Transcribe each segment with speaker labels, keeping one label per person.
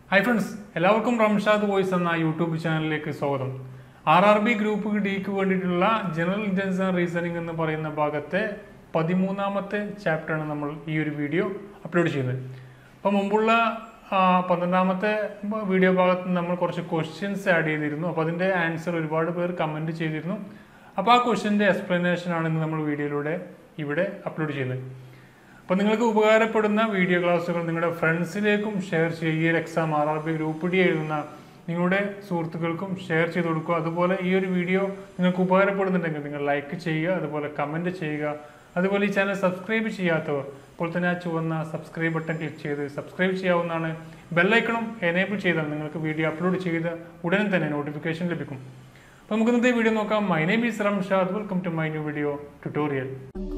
Speaker 1: hi friends എല്ലാവർക്കും Ramshad voice എന്ന YouTube ചാനലിലേക്ക് സ്വാഗതം ആർ ആർ ബി ഗ്രൂപ്പ് ഡിക്ക് വേണ്ടിയിട്ടുള്ള ജനറൽ ഇന്റൻസ് ആൻഡ് റീസണിംഗ് എന്ന് പറയുന്ന ഭാഗത്തെ പതിമൂന്നാമത്തെ ചാപ്റ്ററാണ് നമ്മൾ ഈ ഒരു വീഡിയോ അപ്ലോഡ് ചെയ്യുന്നത് അപ്പോൾ മുമ്പുള്ള ആ, പന്ത്രണ്ടാമത്തെ വീഡിയോ ഭാഗത്ത് നമ്മൾ കുറച്ച് ക്വസ്റ്റ്യൻസ് ആഡ് ചെയ്തിരുന്നു അപ്പോൾ അതിൻ്റെ ആൻസർ ഒരുപാട് പേർ കമൻറ്റ് ചെയ്തിരുന്നു അപ്പോൾ ആ ക്വസ്റ്റ്യൻ്റെ എക്സ്പ്ലനേഷൻ ആണ് ഇന്ന് നമ്മൾ വീഡിയോയിലൂടെ ഇവിടെ അപ്ലോഡ് ചെയ്യുന്നത് അപ്പോൾ നിങ്ങൾക്ക് ഉപകാരപ്പെടുന്ന വീഡിയോ ക്ലാസ്സുകൾ നിങ്ങളുടെ ഫ്രണ്ട്സിലേക്കും ഷെയർ ചെയ്യുക ഈ ഒരു exam R R B group D എഴുതുന്ന നിങ്ങളുടെ സുഹൃത്തുക്കൾക്കും ഷെയർ ചെയ്ത് കൊടുക്കുക അതുപോലെ ഈ ഒരു വീഡിയോ നിങ്ങൾക്ക് ഉപകാരപ്പെടുന്നുണ്ടെങ്കിൽ നിങ്ങൾ ലൈക്ക് ചെയ്യുക അതുപോലെ കമൻറ്റ് ചെയ്യുക അതുപോലെ ഈ ചാനൽ സബ്സ്ക്രൈബ് ചെയ്യാത്തവർ ഇപ്പോൾ തന്നെ ആ ചുവന്ന സബ്സ്ക്രൈബ് ബട്ടൺ ക്ലിക്ക് ചെയ്ത് സബ്സ്ക്രൈബ് ചെയ്യാവുന്നതാണ് ബെല്ലൈക്കണും എനേബിൾ ചെയ്താൽ നിങ്ങൾക്ക് വീഡിയോ അപ്ലോഡ് ചെയ്ത് ഉടനെ തന്നെ നോട്ടിഫിക്കേഷൻ ലഭിക്കും അപ്പോൾ നമുക്ക് ഇന്നത്തെ വീഡിയോ നോക്കാം my name is Ramshad welcome to my new video tutorial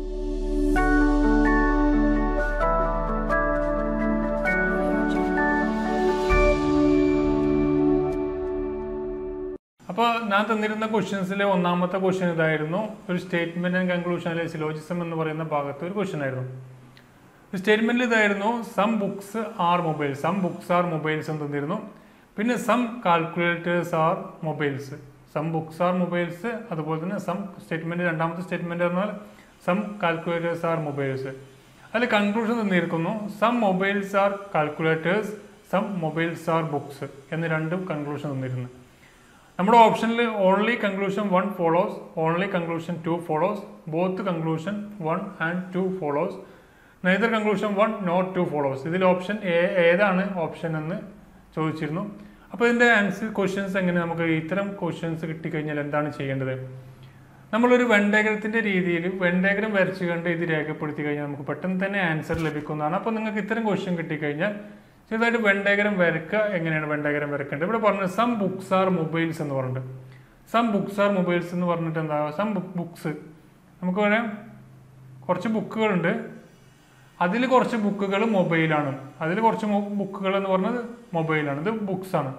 Speaker 1: അപ്പോൾ ഞാൻ തന്നിരുന്ന ക്വസ്റ്റ്യൻസിലെ ഒന്നാമത്തെ ക്വസ്റ്റ്യൻ ഇതായിരുന്നു ഒരു സ്റ്റേറ്റ്മെന്റ് ആൻഡ് കൺക്ലൂഷൻ അല്ലെ സിലോജിസം എന്ന് പറയുന്ന ഭാഗത്ത് ഒരു ക്വസ്റ്റ്യൻ ആയിരുന്നു സ്റ്റേറ്റ്മെന്റിൽ ഇതായിരുന്നു some books are mobiles some books are mobiles എന്ന് തന്നിരുന്നു പിന്നെ some calculators are mobiles some books are mobiles അതുപോലെ തന്നെ സം സ്റ്റേറ്റ്മെന്റ് രണ്ടാമത്തെ സ്റ്റേറ്റ്മെന്റ് പറഞ്ഞാൽ സം കാൽക്കുലേറ്റേഴ്സ് ആർ മൊബൈൽസ് അതിൽ കൺക്ലൂഷൻ തന്നിരിക്കുന്നു some mobiles are calculators some mobiles are books എന്ന് രണ്ടും കൺക്ലൂഷൻ തന്നിരുന്നു നമ്മുടെ ഓപ്ഷനിൽ only conclusion one follows only conclusion two follows both conclusion one and two follows neither conclusion one not two follows ഇതിൽ option A ഏതാണ് option എന്ന് ചോദിച്ചിരുന്നു അപ്പോൾ ഇതിൻ്റെ ആൻസർ ക്വസ്റ്റ്യൻസ് എങ്ങനെ നമുക്ക് ഇത്തരം ക്വസ്റ്റ്യൻസ് കിട്ടിക്കഴിഞ്ഞാൽ എന്താണ് ചെയ്യേണ്ടത് നമ്മളൊരു വെണ്ടേഗ്രത്തിൻ്റെ രീതിയിൽ വെണ്ടേഗ്രം വരച്ചു കണ്ട് ഇത് രേഖപ്പെടുത്തി കഴിഞ്ഞാൽ നമുക്ക് പെട്ടെന്ന് തന്നെ ആൻസർ ലഭിക്കുന്നതാണ് അപ്പോൾ നിങ്ങൾക്ക് ഇത്തരം ക്വസ്റ്റ്യൻ കിട്ടിക്കഴിഞ്ഞാൽ ചെറുതായിട്ട് വെണ്ടേഗ്രം വരക്കുക എങ്ങനെയാണ് വെണ്ടേഗ്രം വരക്കേണ്ടത് ഇവിടെ പറഞ്ഞത് സം ബുക്സ് ആർ മൊബൈൽസ് എന്ന് പറഞ്ഞിട്ട് സം ബുക്സ് ആർ മൊബൈൽസ് എന്ന് പറഞ്ഞിട്ട് എന്താ സം ബുക്സ് നമുക്ക് പറയാം കുറച്ച് ബുക്കുകളുണ്ട് അതിൽ കുറച്ച് ബുക്കുകൾ മൊബൈലാണ് അതിൽ കുറച്ച് ബുക്കുകൾ എന്ന് പറഞ്ഞത് മൊബൈലാണ് ഇത് ബുക്സ് ആണ്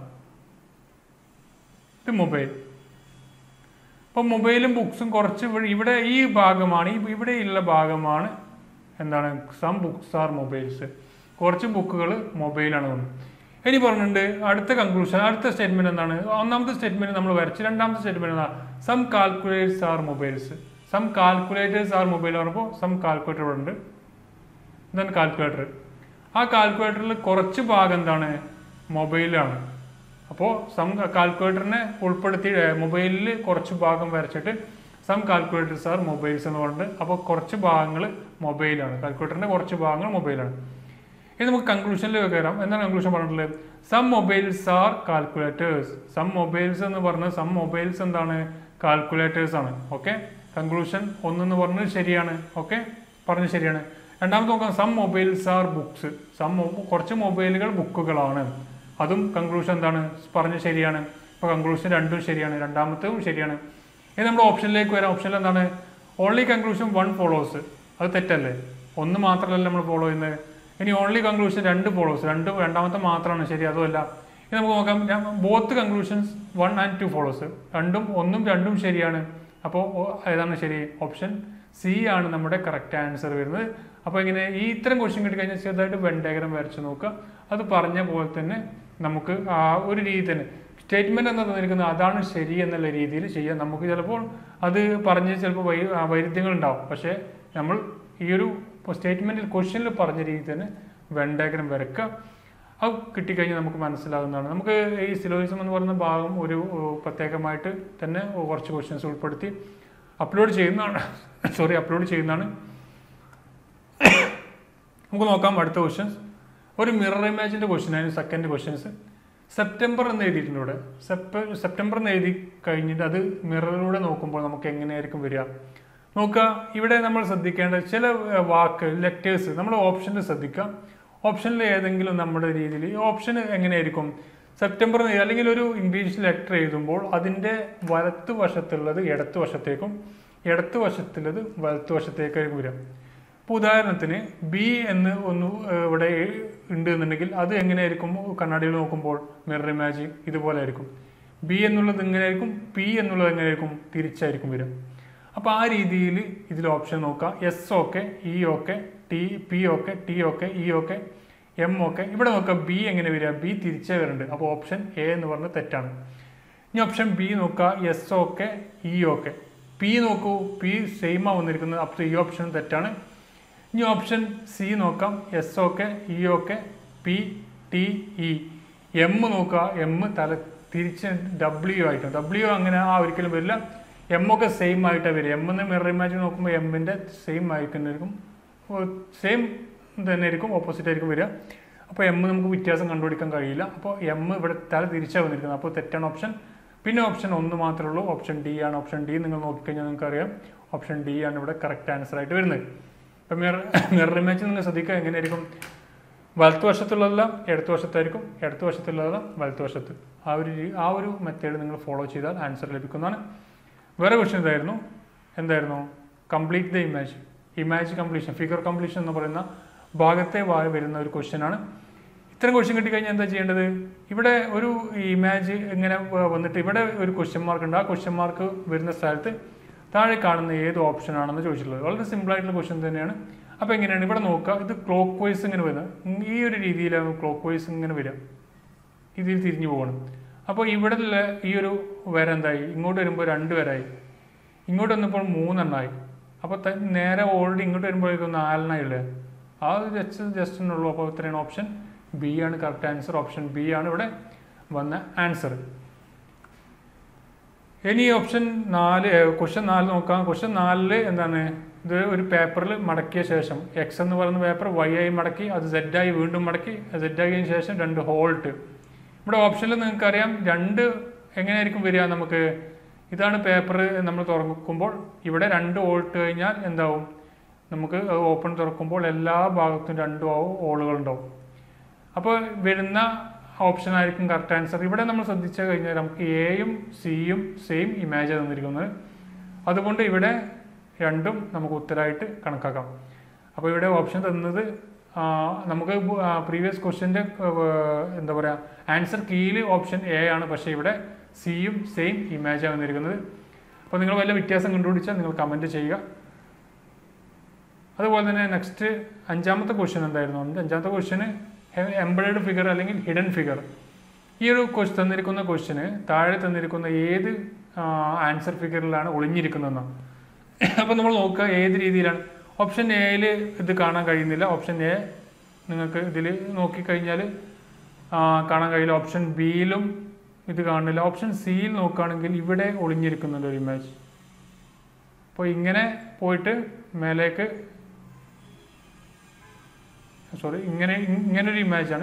Speaker 1: ഇത് മൊബൈൽ ഇപ്പം മൊബൈലും ബുക്സും കുറച്ച് ഇവിടെ- ഇവിടെ ഈ ഭാഗമാണ് ഈ ഇവിടെയുള്ള ഭാഗമാണ് എന്താണ് സം ബുക്സ് ആർ മൊബൈൽസ് കുറച്ച് ബുക്കുകൾ മൊബൈലാണ് വന്നത് ഇനി പറഞ്ഞിട്ടുണ്ട് അടുത്ത കൺക്ലൂഷൻ അടുത്ത സ്റ്റേറ്റ്മെന്റ് എന്താണ് ഒന്നാമത്തെ സ്റ്റേറ്റ്മെന്റ് നമ്മൾ വരച്ച് രണ്ടാമത്തെ സ്റ്റേറ്റ്മെന്റ് എന്താ some calculators are mobiles some calculators are mobile പറഞ്ഞപ്പോൾ സം കാൽക്കുലേറ്റർ ഉണ്ട് ഇതാണ് കാൽക്കുലേറ്റർ ആ കാൽക്കുലേറ്ററിൽ കുറച്ച് ഭാഗം എന്താണ് മൊബൈലാണ് അപ്പോൾ സം കാൽക്കുലേറ്ററിനെ ഉൾപ്പെടുത്തി മൊബൈലിൽ കുറച്ച് ഭാഗം വരച്ചിട്ട് സം കാൽക്കുലേറ്റേഴ്സ് ആർ മൊബൈൽസ് എന്ന് പറഞ്ഞിട്ട് അപ്പോൾ കുറച്ച് ഭാഗങ്ങൾ മൊബൈലാണ് കാൽക്കുലേറ്ററിന്റെ കുറച്ച് ഭാഗങ്ങൾ മൊബൈലാണ് ഇനി നമുക്ക് കൺക്ലൂഷനിൽ കയറാം എന്താണ് കൺക്ലൂഷൻ പറഞ്ഞിട്ടുള്ളത് some mobiles are calculators some mobiles എന്ന് പറഞ്ഞാൽ സം മൊബൈൽസ് എന്താണ് കാൽക്കുലേറ്റേഴ്സ് ആണ് ഓക്കെ കൺക്ലൂഷൻ ഒന്നെന്ന് പറഞ്ഞത് ശരിയാണ് ഓക്കെ പറഞ്ഞത് ശരിയാണ് രണ്ടാമത് നോക്കാം some mobiles are books some കുറച്ച് മൊബൈലുകൾ ബുക്കുകളാണ് അതും കൺക്ലൂഷൻ എന്താണ് പറഞ്ഞത് ശരിയാണ് ഇപ്പോൾ കൺക്ലൂഷൻ രണ്ടും ശരിയാണ് രണ്ടാമത്തതും ശരിയാണ് ഇനി നമ്മൾ ഓപ്ഷനിലേക്ക് വരാം ഓപ്ഷനിൽ എന്താണ് ഓൺലി കൺക്ലൂഷൻ വൺ ഫോളോസ് അത് തെറ്റല്ലേ ഒന്ന് മാത്രമല്ല നമ്മൾ ഫോളോ ചെയ്യുന്നത് ഇനി ഓൺലി കൺക്ലൂഷൻ രണ്ട് ഫോളോസ് രണ്ട് രണ്ടാമത്തെ മാത്രമാണ് ശരി അതുമല്ല ഇനി നമുക്ക് നോക്കാം both conclusions one and two follows രണ്ടും ഒന്നും രണ്ടും ശരിയാണ് അപ്പോൾ ഏതാണ് ശരി ഓപ്ഷൻ സി ആണ് നമ്മുടെ കറക്റ്റ് ആൻസർ വരുന്നത് അപ്പോൾ ഇങ്ങനെ ഈ ഇത്തരം ക്വസ്റ്റ്യൻ കിട്ടിക്കഴിഞ്ഞാൽ ചെറുതായിട്ട് വെണ്ടേഗ്രം വരച്ച് നോക്കുക അത് പറഞ്ഞ പോലെ തന്നെ നമുക്ക് ആ ഒരു രീതി തന്നെ സ്റ്റേറ്റ്മെന്റ് എന്ന് തന്നിരിക്കുന്നത് അതാണ് ശരി എന്നുള്ള രീതിയിൽ ചെയ്യാം നമുക്ക് ചിലപ്പോൾ അത് പറഞ്ഞ് ചിലപ്പോൾ വൈ ആ വൈരുദ്ധ്യങ്ങൾ ഉണ്ടാവും പക്ഷേ നമ്മൾ ഈ ഒരു സ്റ്റേറ്റ്മെന്റിൽ ക്വസ്റ്റ്യനിൽ പറഞ്ഞ രീതി തന്നെ വെണ്ടേഗ്രം വരക്കുക അത് കിട്ടിക്കഴിഞ്ഞാൽ നമുക്ക് മനസ്സിലാകുന്നതാണ് നമുക്ക് ഈ സിലോയിസം എന്ന് പറയുന്ന ഭാഗം ഒരു ഏഹ്, പ്രത്യേകമായിട്ട് തന്നെ കുറച്ച് ക്വസ്റ്റ്യൻസ് ഉൾപ്പെടുത്തി അപ്ലോഡ് ചെയ്യുന്നതാണ് സോറി അപ്ലോഡ് ചെയ്യുന്നതാണ് നമുക്ക് നോക്കാം അടുത്ത ക്വസ്റ്റ്യൻസ് ഒരു മിറർ ഇമേജിന്റെ ക്വസ്റ്റ്യൻ ആയിരുന്നു സെക്കൻഡ് ക്വസ്റ്റ്യൻസ് സെപ്റ്റംബർ എന്ന് എഴുതിയിട്ടുണ്ട് ഇവിടെ സെപ്റ്റ സെപ്റ്റംബർ എന്ന് എഴുതി കഴിഞ്ഞിട്ട് അത് മിററിലൂടെ നോക്കുമ്പോൾ നമുക്ക് എങ്ങനെയായിരിക്കും വരിക നോക്കുക ഇവിടെ നമ്മൾ ശ്രദ്ധിക്കേണ്ട ചില ഏഹ്, വാക്ക് ലെറ്റേഴ്സ് നമ്മൾ ഓപ്ഷനിൽ ശ്രദ്ധിക്കാം ഓപ്ഷനിൽ ഏതെങ്കിലും നമ്മുടെ രീതിയിൽ ഈ ഓപ്ഷൻ എങ്ങനെയായിരിക്കും സെപ്റ്റംബർ എന്ന് എഴുതി- അല്ലെങ്കിൽ ഒരു ഇംഗ്ലീഷ് ലെറ്റർ എഴുതുമ്പോൾ അതിൻ്റെ വലത്ത് വശത്തുള്ളത് ഇടത്ത് വശത്തേക്കും ഇടത്ത് വശത്തുള്ളത് വലത്ത് വശത്തേക്കായിരിക്കും വരിക ഇപ്പോൾ ഉദാഹരണത്തിന് ബി എന്ന് ഒന്ന് ഏഹ്, ഇവിടെ ഉണ്ട് എന്നുണ്ടെങ്കിൽ അത് എങ്ങനെയായിരിക്കും കണ്ണാടിയിൽ നോക്കുമ്പോൾ മിറർ ഇമാജ് ഇതുപോലെ ആയിരിക്കും ബി എന്നുള്ളത് എങ്ങനെയായിരിക്കും പി എന്നുള്ളത് എങ്ങനെയായിരിക്കും തിരിച്ചായിരിക്കും വരിക അപ്പോൾ ആ രീതിയിൽ ഇതിൽ ഓപ്ഷൻ നോക്കുക S okay E okay T P okay T okay E okay M okay ഇവിടെ നോക്കുക ബി എങ്ങനെ വരിക ബി തിരിച്ചേ വരുന്നുണ്ട് അപ്പോൾ ഓപ്ഷൻ എ എന്ന് പറഞ്ഞ് തെറ്റാണ് ഇനി ഓപ്ഷൻ ബി നോക്കുക S okay E okay P നോക്കൂ പി സെയിമാണ് വന്നിരിക്കുന്നത് അപ്പോൾ ഈ ഓപ്ഷൻ തെറ്റാണ് ഇനി ഓപ്ഷൻ സി നോക്കാം S okay E okay P T E M നോക്കുക എം തല തിരിച്ച് ഡബ്ല്യു ആയിട്ട് ഡബ്ല്യു അങ്ങനെ ആ ഒരിക്കലും വരില്ല എം ഒക്കെ സെയിം ആയിട്ടാണ് വരിക എം എന്ന് മിറർ ഇമാജ് നോക്കുമ്പോൾ എമ്മിൻ്റെ സെയിം ആയിരിക്കും സെയിം തന്നെ ആയിരിക്കും ഓപ്പോസിറ്റ് ആയിരിക്കും വരിക അപ്പോൾ എം നമുക്ക് വ്യത്യാസം കണ്ടുപിടിക്കാൻ കഴിയില്ല അപ്പോൾ എം ഇവിടെ തല തിരിച്ചാണ് വന്നിരിക്കുന്നത് അപ്പോൾ തെറ്റാണ് ഓപ്ഷൻ പിന്നെ ഓപ്ഷൻ ഒന്ന് മാത്രമേ ഉള്ളൂ ഓപ്ഷൻ ഡി ആണ് ഓപ്ഷൻ ഡി നിങ്ങൾ നോക്കിക്കഴിഞ്ഞാൽ നിങ്ങൾക്ക് അറിയാം ഓപ്ഷൻ ഡി ആണ് ഇവിടെ കറക്റ്റ് ആൻസർ ആയിട്ട് വരുന്നത് ഇപ്പം മിറർ മിറർ ഇമേജ് നിങ്ങൾ ശ്രദ്ധിക്കുക എങ്ങനെയായിരിക്കും വലത്ത് വശത്തുള്ളതെല്ലാം ഇടത്ത് വശത്തായിരിക്കും ഇടത്ത് വശത്തുള്ളതെല്ലാം വലത്ത് വശത്ത് ആ ഒരു രീ- ആ ഒരു മെത്തേഡ് നിങ്ങൾ ഫോളോ ചെയ്താൽ ആൻസർ ലഭിക്കുന്നതാണ് വേറെ ക്വസ്റ്റ്യൻ ഇതായിരുന്നു എന്തായിരുന്നു complete the image image completion figure completion എന്ന് പറയുന്ന ഭാഗത്തെ വാ വരുന്ന ഒരു ക്വസ്റ്റ്യൻ ആണ് ഇത്തരം ക്വസ്റ്റ്യൻ കിട്ടിക്കഴിഞ്ഞാൽ എന്താ ചെയ്യേണ്ടത് ഇവിടെ ഒരു ഇമേജ് ഇങ്ങനെ വ- വന്നിട്ട് ഇവിടെ ഒരു ക്വസ്റ്റ്യൻ മാർക്ക് ഉണ്ട് ആ ക്വസ്റ്റ്യൻ മാർക്ക് വരുന്ന സ്ഥലത്ത് താഴെ കാണുന്ന ഏത് ഓപ്ഷൻ ആണെന്ന് ചോദിച്ചിട്ടുള്ളത് വളരെ സിമ്പിൾ ആയിട്ടുള്ള ക്വസ്റ്റ്യൻ തന്നെയാണ് അപ്പോൾ എങ്ങനെയാണ് ഇവിടെ നോക്കുക ഇത് ക്ലോക്ക് വൈസ് ഇങ്ങനെ വരുന്നത് ഈ ഒരു രീതിയിലാണ് ക്ലോക്ക് വൈസ് ഇങ്ങനെ വരിക ഇതിൽ തിരിഞ്ഞു പോകണം അപ്പോൾ ഇവിടെ ഉള്ള ഈ ഒരു വര എന്തായി ഇങ്ങോട്ട് വരുമ്പോൾ രണ്ട് വരായി ഇങ്ങോട്ട് വന്നപ്പോൾ മൂന്നെണ്ണമായി അപ്പോൾ ത- നേരെ ഓൾറെഡി ഇങ്ങോട്ട് വരുമ്പോഴേക്കും നാലെണ്ണമായി ഉള്ളത് ആ ഒരു ജസ്റ്റ് ജസ്റ്റ് ഉള്ളൂ അപ്പോൾ ഇത്രയാണ് ഓപ്ഷൻ ബി ആണ് കറക്റ്റ് ആൻസർ ഓപ്ഷൻ ബി ആണ് ഇവിടെ വന്ന ആൻസർ ഇനി ഓപ്ഷൻ നാല് ക്വസ്റ്റ്യൻ നാല് നോക്കാം ക്വസ്റ്റ്യൻ നാലില് എന്താണ് ഇത് ഒരു പേപ്പറിൽ മടക്കിയ ശേഷം എക്സ് എന്ന് പറയുന്ന പേപ്പർ വൈ ആയി മടക്കി അത് Z ആയി വീണ്ടും മടക്കി Z ആയതിനു ശേഷം രണ്ട് ഹോൾട്ട് ഇവിടെ ഓപ്ഷനിൽ നിങ്ങൾക്ക് അറിയാം രണ്ട് എങ്ങനെയായിരിക്കും വരിക നമുക്ക് ഇതാണ് പേപ്പർ നമ്മൾ തുറക്കുമ്പോൾ ഇവിടെ രണ്ട് ഹോൾട്ട് കഴിഞ്ഞാൽ എന്താവും നമുക്ക് ഓപ്പൺ തുറക്കുമ്പോൾ എല്ലാ ഭാഗത്തും രണ്ട് ഹോളുകൾ ഉണ്ടാവും അപ്പോൾ വരുന്ന ഓപ്ഷൻ ആയിരിക്കും കറക്റ്റ് ആൻസർ ഇവിടെ നമ്മൾ ശ്രദ്ധിച്ചു കഴിഞ്ഞാൽ നമുക്ക് എയും സിയും സെയിം ഇമേജ് തന്നിരിക്കുന്നത് അതുകൊണ്ട് ഇവിടെ രണ്ടും നമുക്ക് ഉത്തരമായിട്ട് കണക്കാക്കാം അപ്പോൾ ഇവിടെ ഓപ്ഷൻ തന്നത് ആ, നമുക്ക് പ്രീവിയസ് ക്വസ്റ്റ്യൻ്റെ എന്താ പറയുക ആൻസർ കീയിൽ ഓപ്ഷൻ എ ആണ് പക്ഷേ ഇവിടെ സിയും സെയിം ഇമേജാണ് വന്നിരിക്കുന്നത് അപ്പോൾ നിങ്ങൾ വല്ല വ്യത്യാസം കണ്ടുപിടിച്ചാൽ നിങ്ങൾ കമൻറ്റ് ചെയ്യുക അതുപോലെ തന്നെ നെക്സ്റ്റ് അഞ്ചാമത്തെ ക്വസ്റ്റ്യൻ എന്തായിരുന്നു അഞ്ച് അഞ്ചാമത്തെ ക്വസ്റ്റ്യന് എംബ്രോയിഡ് ഫിഗർ അല്ലെങ്കിൽ ഹിഡൻ ഫിഗർ ഈ ഒരു ക്വസ്റ്റ് തന്നിരിക്കുന്ന ക്വസ്റ്റ്യന് താഴെ തന്നിരിക്കുന്ന ഏത് ആൻസർ ഫിഗറിലാണ് ഒളിഞ്ഞിരിക്കുന്നതെന്ന് അപ്പോൾ നമ്മൾ നോക്കുക ഏത് രീതിയിലാണ് ഓപ്ഷൻ എയിൽ ഇത് കാണാൻ കഴിയുന്നില്ല ഓപ്ഷൻ എ നിങ്ങൾക്ക് ഇതിൽ നോക്കിക്കഴിഞ്ഞാൽ കാണാൻ കഴിയില്ല ഓപ്ഷൻ ബിയിലും ഇത് കാണുന്നില്ല ഓപ്ഷൻ സിയിൽ നോക്കുകയാണെങ്കിൽ ഇവിടെ ഒളിഞ്ഞിരിക്കുന്നുണ്ട് ഒരു ഇമേജ് അപ്പോൾ ഇങ്ങനെ പോയിട്ട് മേലേക്ക് സോറി ഇങ്ങനെ ഇങ്ങനെ ഒരു ഇമേജാണ്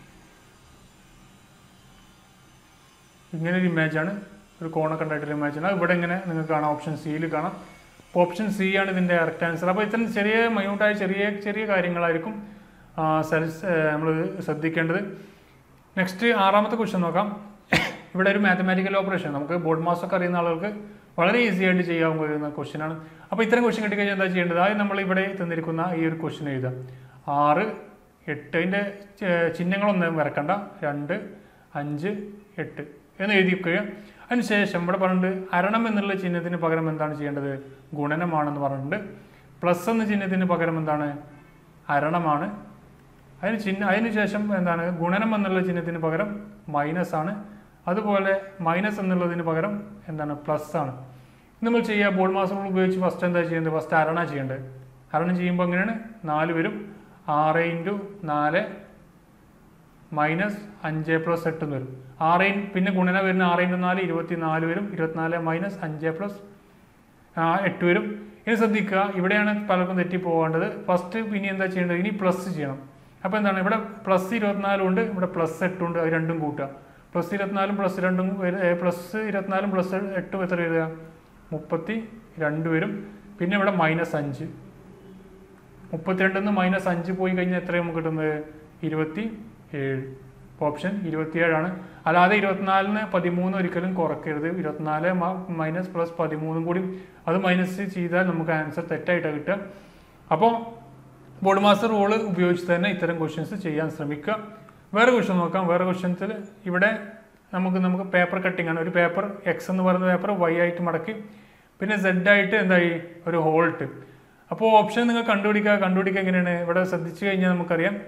Speaker 1: ഇങ്ങനെ ഒരു ഇമേജാണ് ഒരു കോണൊക്കെ ഉണ്ടായിട്ടൊരു ഇമേജാണ് അത് ഇവിടെ ഇങ്ങനെ നിങ്ങൾക്ക് കാണാം ഓപ്ഷൻ സിയിൽ കാണാം അപ്പോൾ ഓപ്ഷൻ സി ആണ് ഇതിൻ്റെ കറക്റ്റ് ആൻസർ അപ്പോൾ ഇത്തരം ചെറിയ മൈന്യൂട്ടായ ചെറിയ ചെറിയ കാര്യങ്ങളായിരിക്കും സെൽസ് നമ്മൾ ശ്രദ്ധിക്കേണ്ടത് നെക്സ്റ്റ് ആറാമത്തെ ക്വസ്റ്റ്യൻ നോക്കാം ഇവിടെ ഒരു മാത്തമാറ്റിക്കൽ ഓപ്പറേഷൻ നമുക്ക് ബോർഡ് മാസ് ഒക്കെ അറിയുന്ന ആളുകൾക്ക് വളരെ ഈസി ആയിട്ട് ചെയ്യാൻ കഴിയുന്ന ക്വസ്റ്റ്യൻ ആണ് അപ്പോൾ ഇത്തരം ക്വസ്റ്റ്യൻ കിട്ടിക്കഴിഞ്ഞാൽ എന്താ ചെയ്യേണ്ടത് ആദ്യം നമ്മൾ ഇവിടെ തന്നിരിക്കുന്ന ഈ ഒരു ക്വസ്റ്റ്യൻ എഴുതാം ആറ് എട്ട് അതിൻ്റെ ചിഹ്നങ്ങളൊന്നും വരക്കണ്ട രണ്ട് അഞ്ച് എട്ട് എന്ന് എഴുതി വെക്കുക അതിനുശേഷം ഇവിടെ പറഞ്ഞിട്ട് അരണം എന്നുള്ള ചിഹ്നത്തിന് പകരം എന്താണ് ചെയ്യേണ്ടത് ഗുണനമാണെന്ന് പറഞ്ഞിട്ടുണ്ട് പ്ലസ് എന്ന ചിഹ്നത്തിന് പകരം എന്താണ് അരണമാണ് അതിന് ചിഹ്ന അതിന് ശേഷം എന്താണ് ഗുണനം എന്നുള്ള ചിഹ്നത്തിന് പകരം മൈനസ് ആണ് അതുപോലെ മൈനസ് എന്നുള്ളതിന് പകരം എന്താണ് പ്ലസ് ആണ് നമ്മൾ ചെയ്യുക ബോൾ മാസ് റൂൾ ഉപയോഗിച്ച് ഫസ്റ്റ് എന്താ ചെയ്യേണ്ടത് ഫസ്റ്റ് അരണ ചെയ്യേണ്ടത് അരണം ചെയ്യുമ്പോൾ എങ്ങനെയാണ് നാല് വരും ആറ് ഇൻറ്റു നാല് മൈനസ് അഞ്ച് പ്ലസ് എട്ട് എന്ന് വരും ആറ് ഇൻ- പിന്നെ ഗുണന വരുന്ന ആറ് ഇൻറ്റു നാല് ഇരുപത്തി നാല് വരും ഇരുപത്തിനാല് മൈനസ് അഞ്ച് പ്ലസ് എട്ട് വരും ഇനി ശ്രദ്ധിക്കുക ഇവിടെയാണ് പലർക്കും തെറ്റി പോകേണ്ടത് ഫസ്റ്റ് ഇനി എന്താ ചെയ്യേണ്ടത് ഇനി പ്ലസ് ചെയ്യണം അപ്പോൾ എന്താണ് ഇവിടെ പ്ലസ് ഇരുപത്തിനാലും ഉണ്ട് ഇവിടെ പ്ലസ് എട്ടും ഉണ്ട് അത് രണ്ടും കൂട്ടുക പ്ലസ് ഇരുപത്തിനാലും പ്ലസ് രണ്ടും പ്ലസ് ഇരുപത്തിനാലും പ്ലസ് എട്ടും എത്ര വരിക മുപ്പത്തി രണ്ട് വരും പിന്നെ ഇവിടെ മൈനസ് അഞ്ച് മുപ്പത്തിരണ്ടിൽ നിന്ന് മൈനസ് അഞ്ച് പോയി കഴിഞ്ഞാൽ എത്രയാണ് നമുക്ക് കിട്ടുന്നത് ഇരുപത്തി ഏഴ് ഓപ്ഷൻ ഇരുപത്തിയേഴാണ് അല്ലാതെ ഇരുപത്തിനാലിന് പതിമൂന്ന് ഒരിക്കലും കുറയ്ക്കരുത് ഇരുപത്തിനാല് മൈനസ് പ്ലസ് പതിമൂന്നും കൂടി അത് മൈനസ് ചെയ്താൽ നമുക്ക് ആൻസർ തെറ്റായിട്ടാണ് കിട്ടുക അപ്പോൾ ബോർഡ് മാസ്റ്റർ റൂള് ഉപയോഗിച്ച് തന്നെ ഇത്തരം ക്വസ്റ്റ്യൻസ് ചെയ്യാൻ ശ്രമിക്കുക വേറെ ക്വസ്റ്റ്യൻ നോക്കാം വേറെ ക്വസ്റ്റ്യൻസിൽ ഇവിടെ നമുക്ക് നമുക്ക് പേപ്പർ കട്ടിംഗ് ആണ് ഒരു പേപ്പർ എക്സ് എന്ന് പറയുന്ന പേപ്പർ വൈ ആയിട്ട് മടക്കി പിന്നെ സെഡ് ആയിട്ട് എന്തായി ഒരു ഹോൾട്ട് അപ്പോൾ ഓപ്ഷൻ നിങ്ങൾ കണ്ടുപിടിക്കുക കണ്ടുപിടിക്കുക എങ്ങനെയാണ് ഇവിടെ ശ്രദ്ധിച്ചു കഴിഞ്ഞാൽ നമുക്കറിയാം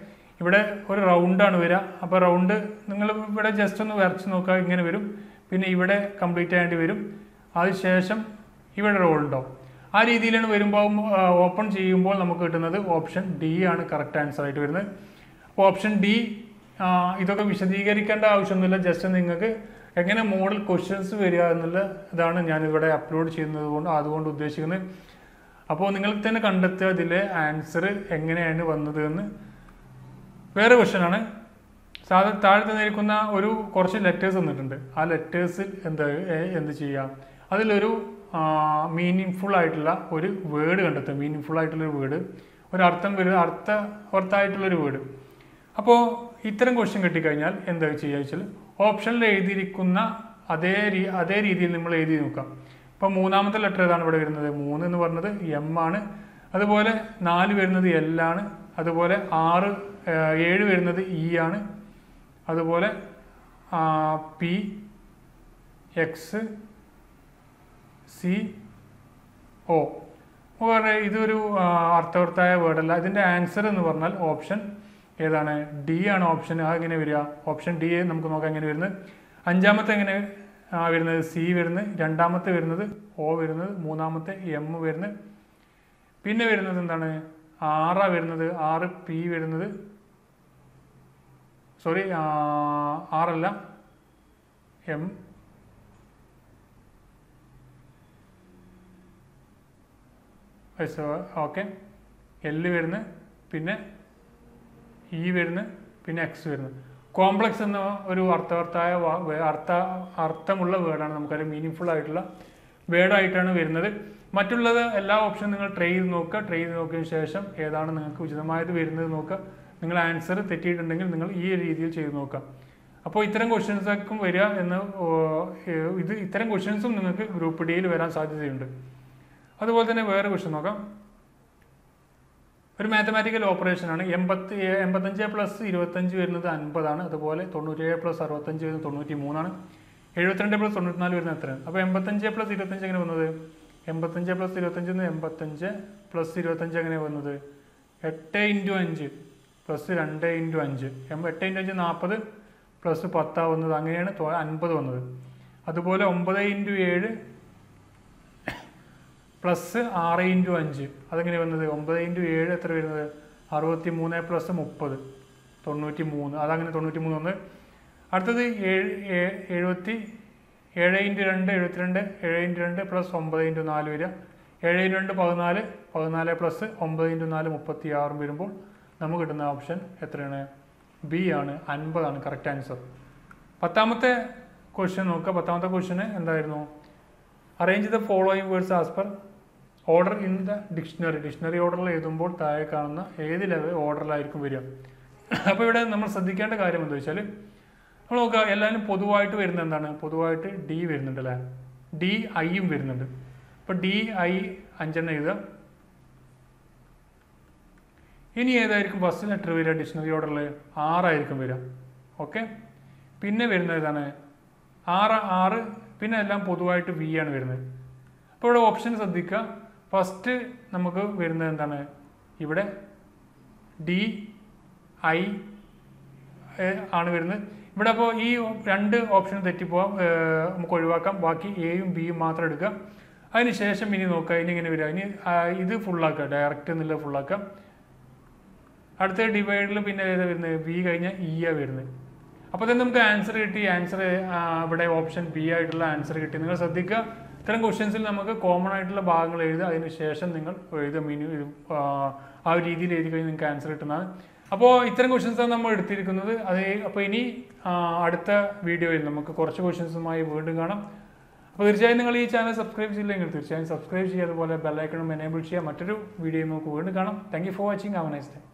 Speaker 1: ഇവിടെ ഒരു റൗണ്ടാണ് വരിക അപ്പോൾ റൗണ്ട് നിങ്ങൾ ഇവിടെ ജസ്റ്റ് ഒന്ന് വരച്ച് നോക്കുക ഇങ്ങനെ വരും പിന്നെ ഇവിടെ കംപ്ലീറ്റ് ആയിട്ട് വരും അതിനുശേഷം ഇവിടെ റോൾ ഉണ്ടാവും ആ രീതിയിലാണ് വരുമ്പോൾ ഓപ്പൺ ചെയ്യുമ്പോൾ നമുക്ക് കിട്ടുന്നത് ഓപ്ഷൻ ഡി ആണ് കറക്റ്റ് ആൻസർ ആയിട്ട് വരുന്നത് അപ്പോൾ ഓപ്ഷൻ ഡി ഇതൊക്കെ വിശദീകരിക്കേണ്ട ആവശ്യമൊന്നുമില്ല ജസ്റ്റ് നിങ്ങൾക്ക് എങ്ങനെ മോഡൽ ക്വസ്റ്റ്യൻസ് വരിക എന്നുള്ള ഇതാണ് ഞാനിവിടെ അപ്ലോഡ് ചെയ്യുന്നത് കൊണ്ട് അതുകൊണ്ട് ഉദ്ദേശിക്കുന്നത് അപ്പോൾ നിങ്ങൾക്ക് തന്നെ കണ്ടെത്തുക ഇതിലെ ആൻസർ എങ്ങനെയാണ് വന്നത് എന്ന് വേറെ ക്വസ്റ്റ്യൻ ആണ് സാധാ താഴെ തന്നിരിക്കുന്ന ഒരു കുറച്ച് ലെറ്റേഴ്സ് തന്നിട്ടുണ്ട് ആ ലെറ്റേഴ്സിൽ എന്താ എ- എന്ത് ചെയ്യാം അതിലൊരു മീനിങ് ഫുൾ ആയിട്ടുള്ള ഒരു വേർഡ് കണ്ടെത്തുക മീനിങ് ഫുൾ ആയിട്ടുള്ള ഒരു വേർഡ് ഒരു അർത്ഥം വരുന്ന അർത്ഥ അർത്ഥമായിട്ടുള്ളൊരു വേർഡ് അപ്പോൾ ഇത്തരം ക്വസ്റ്റ്യൻ കിട്ടിക്കഴിഞ്ഞാൽ എന്താ ചെയ്യുക വെച്ചാൽ ഓപ്ഷനിൽ എഴുതിയിരിക്കുന്ന അതേ രീ അതേ രീതിയിൽ നമ്മൾ എഴുതി നോക്കാം ഇപ്പോൾ മൂന്നാമത്തെ ലെറ്റർ ഏതാണ് ഇവിടെ വരുന്നത് മൂന്ന് എന്ന് പറഞ്ഞത് എം ആണ് അതുപോലെ നാല് വരുന്നത് എൽ ആണ് അതുപോലെ ആറ് ആ, ഏഴ് വരുന്നത് ഇ ആണ് അതുപോലെ പി എക്സ് സി ഓ വേറെ ഇതൊരു ആ, അർത്ഥവർത്ഥായ വേർഡല്ല ഇതിൻ്റെ ആൻസർ എന്ന് പറഞ്ഞാൽ ഓപ്ഷൻ ഏതാണ് ഡി ആണ് ഓപ്ഷൻ അതെങ്ങനെ വരിക ഓപ്ഷൻ ഡി നമുക്ക് നോക്കാം എങ്ങനെ വരുന്നത് അഞ്ചാമത്തെ എങ്ങനെ ആ, വരുന്നത് സി വരുന്നത് രണ്ടാമത്തെ വരുന്നത് ഒ വരുന്നത് മൂന്നാമത്തെ എം വരുന്നത് പിന്നെ വരുന്നത് എന്താണ് ആറാ വരുന്നത് ആറ് പി വരുന്നത് സോറി ആറല്ല എം ഓക്കെ എല്ല് വരുന്നു പിന്നെ ഇ വരുന്നു പിന്നെ എക്സ് വരുന്നു കോംപ്ലക്സ് എന്ന ഒരു അർത്ഥവർത്ഥായ വാ- വേ- അർത്ഥ അർത്ഥമുള്ള വേർഡാണ് നമുക്കറിയാം മീനിങ് ഫുൾ ആയിട്ടുള്ള വേർഡായിട്ടാണ് വരുന്നത് മറ്റുള്ളത് എല്ലാ ഓപ്ഷനും നിങ്ങൾ ട്രൈ ചെയ്ത് നോക്കുക ട്രൈ ചെയ്ത് നോക്കിയതിന് ശേഷം ഏതാണ് നിങ്ങൾക്ക് ഉചിതമായത് വരുന്നത് നോക്കുക നിങ്ങൾ ആൻസർ തെറ്റിയിട്ടുണ്ടെങ്കിൽ നിങ്ങൾ ഈ രീതിയിൽ ചെയ്ത് നോക്കുക അപ്പോൾ ഇത്തരം ക്വസ്റ്റ്യൻസ് ഒക്കെ വരിക എന്ന് ഓ, ഏഹ് ഇത് ഇത്തരം ക്വസ്റ്റ്യൻസും നിങ്ങൾക്ക് ഗ്രൂപ്പ് ഡിയിൽ വരാൻ സാധ്യതയുണ്ട് അതുപോലെ തന്നെ വേറെ ക്വസ്റ്റ്യൻ നോക്കാം ഒരു മാത്തമാറ്റിക്കൽ ഓപ്പറേഷൻ ആണ് എൺപത്തി എൺപത്തഞ്ച് പ്ലസ് ഇരുപത്തഞ്ച് വരുന്നത് അൻപതാണ് അതുപോലെ തൊണ്ണൂറ്റേഴ് പ്ലസ് അറുപത്തഞ്ച് വരുന്നത് തൊണ്ണൂറ്റി മൂന്നാണ് എഴുപത്തിരണ്ട് പ്ലസ് തൊണ്ണൂറ്റിനാല് വരുന്നത് എത്രയാണ് അപ്പോൾ എൺപത്തഞ്ച് പ്ലസ് ഇരുപത്തഞ്ച് എങ്ങനെ വന്നത് എൺപത്തഞ്ച് പ്ലസ് ഇരുപത്തഞ്ച് എന്ന് എൺപത്തഞ്ച് പ്ലസ് ഇരുപത്തഞ്ച് എങ്ങനെ വന്നത് എട്ട് ഇൻറ്റു അഞ്ച് പ്ലസ് രണ്ട് ഇൻറ്റു അഞ്ച് എം- എട്ട് ഇൻറ്റു അഞ്ച് നാൽപ്പത് പ്ലസ് പത്താ വന്നത് അങ്ങനെയാണ് തൊ- അൻപത് വന്നത് അതുപോലെ ഒമ്പത് ഇൻറ്റു ഏഴ് പ്ലസ് ആറ് ഇൻറ്റു അഞ്ച് അതെങ്ങനെ വന്നത് ഒമ്പത് ഇൻറ്റു ഏഴ് എത്ര വരുന്നത് അറുപത്തി മൂന്ന് പ്ലസ് മുപ്പത് തൊണ്ണൂറ്റി മൂന്ന് അതങ്ങനെ തൊണ്ണൂറ്റി മൂന്ന് വന്ന് അടുത്തത് ഏഴ് ഏ- എഴുപത്തി ഏഴ് ഇൻറ്റു രണ്ട് എഴുപത്തിരണ്ട് ഏഴ് ഇൻറ്റു രണ്ട് പ്ലസ് ഒമ്പത് ഇൻറ്റു നാല് വരിക ഏഴ് ഇൻറ്റു രണ്ട് പതിനാല് പതിനാല് പ്ലസ് ഒമ്പത് ഇൻറ്റു നാല് മുപ്പത്തി ആറും വരുമ്പോൾ നമുക്ക് കിട്ടുന്ന ഓപ്ഷൻ എത്രയാണ് ബി ആണ് അൻപതാണ് കറക്റ്റ് ആൻസർ പത്താമത്തെ ക്വസ്റ്റ്യൻ നോക്കുക പത്താമത്തെ ക്വസ്റ്റ്യന് എന്തായിരുന്നു arrange the following words as per order in the dictionary dictionary ഓർഡറിൽ എഴുതുമ്പോൾ താഴെ കാണുന്ന ഏത് ലെവൽ ഓർഡറിലായിരിക്കും വരിക അപ്പോൾ ഇവിടെ നമ്മൾ ശ്രദ്ധിക്കേണ്ട കാര്യം എന്താ വെച്ചാൽ നമ്മൾ നോക്കുക എല്ലാവരും പൊതുവായിട്ട് വരുന്ന എന്താണ് പൊതുവായിട്ട് ഡി വരുന്നുണ്ട് അല്ലേ ഡി ഐയും വരുന്നുണ്ട് അപ്പോൾ ഡി ഐ അഞ്ചെണ്ണം എഴുതുക ഇനി ഏതായിരിക്കും ഫസ്റ്റ് ലെറ്റർ വരിക ഡിക്ഷണറി ഓർഡറിൽ ആറായിരിക്കും വരിക ഓക്കെ പിന്നെ വരുന്നത് ഏതാണ് ആറ് ആറ് പിന്നെ എല്ലാം പൊതുവായിട്ട് വി ആണ് വരുന്നത് അപ്പോൾ ഇവിടെ ഓപ്ഷൻ ശ്രദ്ധിക്കുക ഫസ്റ്റ് നമുക്ക് വരുന്നത് എന്താണ് ഇവിടെ ഡി ഐ ആണ് വരുന്നത് ഇവിടെ അപ്പോൾ ഈ രണ്ട് ഓപ്ഷൻ തെറ്റിപ്പോവാം ഏഹ് നമുക്ക് ഒഴിവാക്കാം ബാക്കി എയും ബിയും മാത്രം എടുക്കുക അതിന് ശേഷം ഇനി നോക്കുക ഇനി ഇങ്ങനെ വരിക ഇനി ആ, ഇത് ഫുള്ളാക്കുക ഡയറക്റ്റ് എന്നുള്ള ഫുള്ളാക്കാം അടുത്ത ഡിവൈഡിൽ പിന്നെ ഏതാ വരുന്നത് ബി കഴിഞ്ഞാൽ ഇ ആ വരുന്നത് അപ്പോൾ തന്നെ നമുക്ക് ആൻസർ കിട്ടി ആൻസർ ഇവിടെ ഓപ്ഷൻ ബി ആയിട്ടുള്ള ആൻസർ കിട്ടി നിങ്ങൾ ശ്രദ്ധിക്കുക ഇത്തരം ക്വസ്റ്റ്യൻസിൽ നമുക്ക് കോമൺ ആയിട്ടുള്ള ഭാഗങ്ങൾ എഴുതുക അതിന് ശേഷം നിങ്ങൾ എഴുതുക മീനിങ് ഇത് ആ, ആ ഒരു രീതിയിൽ എഴുതി കഴിഞ്ഞാൽ നിങ്ങൾക്ക് ആൻസർ കിട്ടുന്നതാണ് അപ്പോൾ ഇത്തരം ക്വസ്റ്റ്യൻസാണ് നമ്മൾ എടുത്തിരിക്കുന്നത് അത് അപ്പോൾ ഇനി ആ, അടുത്ത വീഡിയോയിൽ നമുക്ക് കുറച്ച് ക്വസ്റ്റ്യൻസുമായി വീണ്ടും കാണാം അപ്പോൾ തീർച്ചയായും നിങ്ങൾ ഈ ചാനൽ സബ്സ്ക്രൈബ് ചെയ്യില്ലെങ്കിൽ തീർച്ചയായും സബ്സ്ക്രൈബ് ചെയ്യുക അതുപോലെ ബെല്ലൈക്കണം എനേബിൾ ചെയ്യുക മറ്റൊരു വീഡിയോ നമുക്ക് വീണ്ടും കാണാം thank you for watching have nice day